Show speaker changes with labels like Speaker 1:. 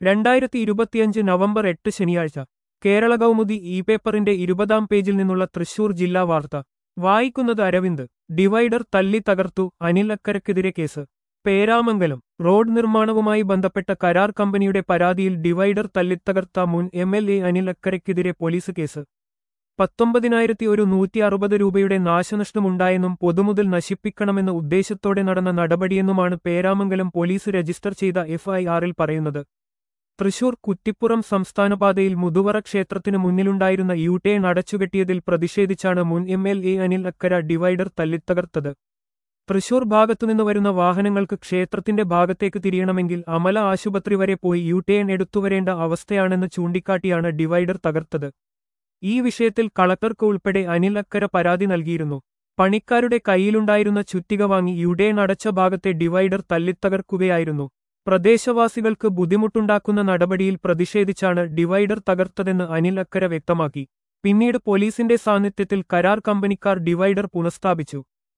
Speaker 1: രണ്ടായിരത്തി ഇരുപത്തിയഞ്ച് നവംബർ എട്ട് ശനിയാഴ്ച കേരള കൗമുദി ഇ പേപ്പറിന്റെ ഇരുപതാം പേജിൽ നിന്നുള്ള തൃശൂർ ജില്ലാ വാർത്ത വായിക്കുന്നത് അരവിന്ദ് ഡിവൈഡർ തല്ലി തകർത്തു അനിൽ അക്കരക്കെതിരെ കേസ് പേരാമംഗലം റോഡ് നിർമ്മാണവുമായി ബന്ധപ്പെട്ട കരാർ കമ്പനിയുടെ പരാതിയിൽ ഡിവൈഡർ തല്ലിത്തകർത്ത മുൻ എം എൽ എ അനിൽ അക്കരയ്ക്കെതിരെ പോലീസ് കേസ് പത്തൊമ്പതിനായിരത്തി ഒരു നൂറ്റി അറുപത് രൂപയുടെ നാശനഷ്ടമുണ്ടായെന്നും പൊതുമുതൽ നശിപ്പിക്കണമെന്ന ഉദ്ദേശത്തോടെ നടന്ന നടപടിയെന്നുമാണ് പേരാമംഗലം പോലീസ് രജിസ്റ്റർ ചെയ്ത എഫ്ഐആറിൽ പറയുന്നത് തൃശൂർ കുറ്റിപ്പുറം സംസ്ഥാനപാതയിൽ മുതുവറ ക്ഷേത്രത്തിനു മുന്നിലുണ്ടായിരുന്ന യു ടേൺ അടച്ചുകെട്ടിയതിൽ പ്രതിഷേധിച്ചാണ് മുൻ M L A Anil Akkara divider തല്ലിത്തകർത്തത് തൃശൂർ ഭാഗത്തുനിന്ന് വരുന്ന വാഹനങ്ങൾക്ക് ക്ഷേത്രത്തിന്റെ ഭാഗത്തേക്ക് തിരിയണമെങ്കിൽ അമല ആശുപത്രി വരെ പോയി യു ടേൺ എടുത്തുവരേണ്ട അവസ്ഥയാണെന്ന് ചൂണ്ടിക്കാട്ടിയാണ് ഡിവൈഡർ തകർത്തത് ഈ വിഷയത്തിൽ കളക്ടർക്ക് ഉൾപ്പെടെ അനിൽ അക്കര പരാതി നൽകിയിരുന്നു പണിക്കാരുടെ കയ്യിലുണ്ടായിരുന്ന ചുറ്റിക വാങ്ങി യുടേൺ അടച്ച ഭാഗത്തെ ഡിവൈഡർ തല്ലിത്തകർക്കുകയായിരുന്നു പ്രദേശവാസികൾക്ക് ബുദ്ധിമുട്ടുണ്ടാക്കുന്ന നടപടിയിൽ പ്രതിഷേധിച്ചാണ് ഡിവൈഡർ തകർത്തതെന്ന് അനിൽ അക്കര വ്യക്തമാക്കി പിന്നീട് പോലീസിന്റെ സാന്നിധ്യത്തിൽ കരാർ കമ്പനിക്കാർ ഡിവൈഡർ പുനഃസ്ഥാപിച്ചു